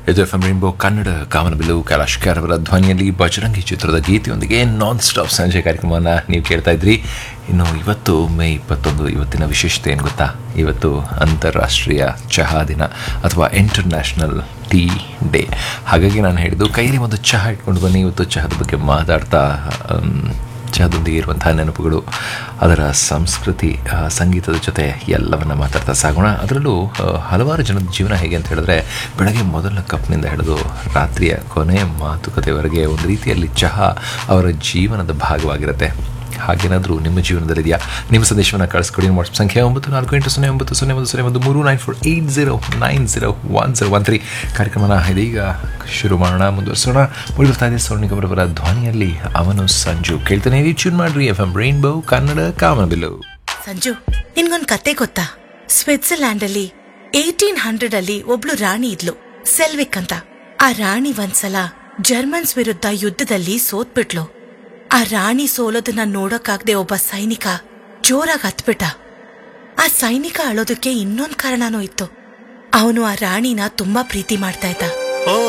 ಇದು F M rainbow Kannada ಕಾಮನಬಿಲ್ಲು ಕೈಲಾಶ್ ಖೇರ್ ಅವರ ಧ್ವನಿಯಲ್ಲಿ ಬಜರಂಗಿ ಚಿತ್ರದ ಗೀತೆಯೊಂದಿಗೆ ನಾನ್ ಸ್ಟಾಪ್ ಸಂಜೆ ಕಾರ್ಯಕ್ರಮವನ್ನು ನೀವು ಕೇಳ್ತಾ ಇದ್ರಿ ಇನ್ನು ಇವತ್ತು ಮೇ ಇಪ್ಪತ್ತೊಂದು ಇವತ್ತಿನ ವಿಶೇಷತೆ ಏನು ಗೊತ್ತಾ ಇವತ್ತು ಅಂತಾರಾಷ್ಟ್ರೀಯ ಚಹಾ ದಿನ ಅಥವಾ ಇಂಟರ್ನ್ಯಾಷನಲ್ ಟೀ ಡೇ ಹಾಗಾಗಿ ನಾನು ಹೇಳಿದ್ದು ಕೈಯಲ್ಲಿ ಒಂದು ಚಹಾ ಇಟ್ಕೊಂಡು ಬನ್ನಿ ಇವತ್ತು ಚಹಾದ ಬಗ್ಗೆ ಮಾತಾಡ್ತಾ ಆಮ್, ಚಹದೊಂದಿಗೆ ಇರುವಂತಹ ನೆನಪುಗಳು ಅದರ ಸಂಸ್ಕೃತಿ ಆ, ಸಂಗೀತದ ಜೊತೆ ಎಲ್ಲವನ್ನ ಮಾತಾಡ್ತಾ ಸಾಗೋಣ ಅದರಲ್ಲೂ ಆ, ಹಲವಾರು ಜನದ ಜೀವನ ಹೇಗೆ ಅಂತ ಹೇಳಿದ್ರೆ ಬೆಳಗ್ಗೆ ಮೊದಲ ಕಪ್ನಿಂದ ಹಿಡಿದು ರಾತ್ರಿಯ ಕೊನೆಯ ಮಾತುಕತೆವರೆಗೆ ಒಂದು ರೀತಿಯಲ್ಲಿ ಚಹಾ ಅವರ ಜೀವನದ ಭಾಗವಾಗಿರುತ್ತೆ ಹಾಗೇನಾದರೂ ನಿಮ್ಮ ಜೀವನದಲ್ಲಿದೆಯಾ ನಿಮ್ಮ ಸಂದೇಶವನ್ನು ಕಳಿಸ್ಕೊಡಿ ವಾಟ್ಸಪ್ ಸಂಖ್ಯೆ ಒಂಬತ್ತು ನಾಲ್ಕು ಎಂಟು ಸೊನ್ನೆ ಒಂಬತ್ತು ಸೊನ್ನೆ ಒಂದು ಸೊನ್ನೆ ಒಂದು ಮೂರು nine four eight zero nine zero one zero one three ಕಾರ್ಯಕ್ರಮನ ಇದೀಗ ಶುರು ಮಾಡೋಣ ಮುಂದುವರಿಸೋಣ ಉಳಿಬರ್ತಾ ಇದೆ ಸೋನಿಗವರವರ ಧ್ವನಿಯಲ್ಲಿ ಅವನು ಸಂಜು ಕೇಳ್ತಾನೆ ಟ್ಯೂನ್ ಮಾಡ್ರಿ ಎಫ್ ಎಂ ರೈನ್ಬೋ ಕನ್ನಡ ಕಾಮನಬಿಲ್ಲು ಸಂಜು ನಿನ್ಗೊಂದ್ ಕತೆ ಗೊತ್ತಾ ಸ್ವಿಟ್ಜರ್ಲ್ಯಾಂಡ್ ಅಲ್ಲಿ ಏಟೀನ್ ಹಂಡ್ರೆಡ್ ಅಲ್ಲಿ ಒಬ್ಳು ರಾಣಿ ಇದ್ಲು ಸೆಲ್ವಿಕ್ ಅಂತ ಆ ರಾಣಿ ಒಂದ್ಸಲ ಜರ್ಮನ್ಸ್ ವಿರುದ್ಧ ಯುದ್ಧದಲ್ಲಿ ಸೋತ್ಬಿಟ್ಲು ಆ ರಾಣಿ ಸೋಲೋದನ್ನ ನೋಡಕ್ಕಾಗ್ದೆ ಒಬ್ಬ ಸೈನಿಕ ಜೋರಾಗಿ ಹತ್ಬಿಟ್ಟ ಆ ಸೈನಿಕ ಅಳೋದಕ್ಕೆ ಇನ್ನೊಂದ್ ಕಾರಣನೂ ಇತ್ತು ಅವನು ಆ ರಾಣಿನ ತುಂಬಾ ಪ್ರೀತಿ ಮಾಡ್ತಾ ಇದ್ದ